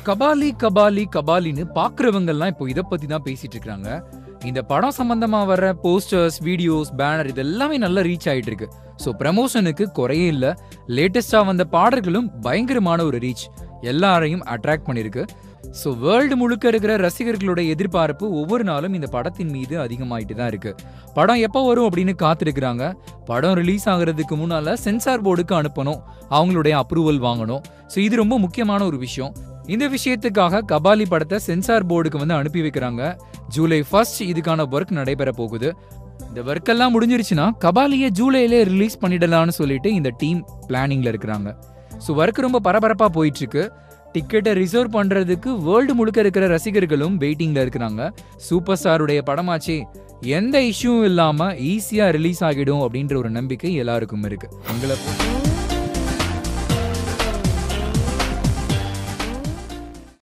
கபாலி கபாலி கபாலின்னு பாக்குறவங்க எல்லாம் இப்போ இத பத்தி தான் பேசிட்டு இருக்காங்க இந்த படம் சம்பந்தமா வர்ற போஸ்டர்ஸ் வீடியோஸ் பேனர் இது எல்லாமே நல்லா ரீச் ஆயிட்டு இருக்கு ஸோ ப்ரமோஷனுக்கு குறையே இல்ல லேட்டஸ்டா வந்த பாடல்களும் பயங்கரமான ஒரு ரீச் எல்லாரையும் அட்ராக்ட் பண்ணிருக்கு ஸோ வேர்ல்டு முழுக்க இருக்கிற ரசிகர்களோட எதிர்பார்ப்பு ஒவ்வொரு நாளும் இந்த படத்தின் மீது அதிகமாயிட்டு தான் இருக்கு படம் எப்போ வரும் அப்படின்னு காத்திருக்கிறாங்க படம் ரிலீஸ் ஆகுறதுக்கு முன்னால சென்சார் போர்டுக்கு அனுப்பணும் அவங்களுடைய அப்ரூவல் வாங்கணும் ஸோ இது ரொம்ப முக்கியமான ஒரு விஷயம் இந்த விஷயத்துக்காக கபாலி படத்தை சென்சார் போர்டுக்கு வந்து அனுப்பி வைக்கிறாங்க ஜூலை ஃபர்ஸ்ட் இதுக்கான ஒர்க் நடைபெற போகுது இந்த ஒர்க் எல்லாம் முடிஞ்சிருச்சுன்னா கபாலியை ஜூலையிலே ரிலீஸ் பண்ணிடலாம்னு சொல்லிட்டு இந்த டீம் பிளானிங்ல இருக்கிறாங்க ஸோ ஒர்க் ரொம்ப பரபரப்பா போயிட்டு இருக்கு டிக்கெட்டை ரிசர்வ் பண்றதுக்கு வேர்ல்டு முழுக்க இருக்கிற ரசிகர்களும் வெயிட்டிங்ல இருக்கிறாங்க சூப்பர் ஸ்டாருடைய படமாச்சே எந்த இஷ்யூவும் இல்லாம ஈஸியா ரிலீஸ் ஆகிடும் அப்படின்ற ஒரு நம்பிக்கை எல்லாருக்கும் இருக்கு உங்களை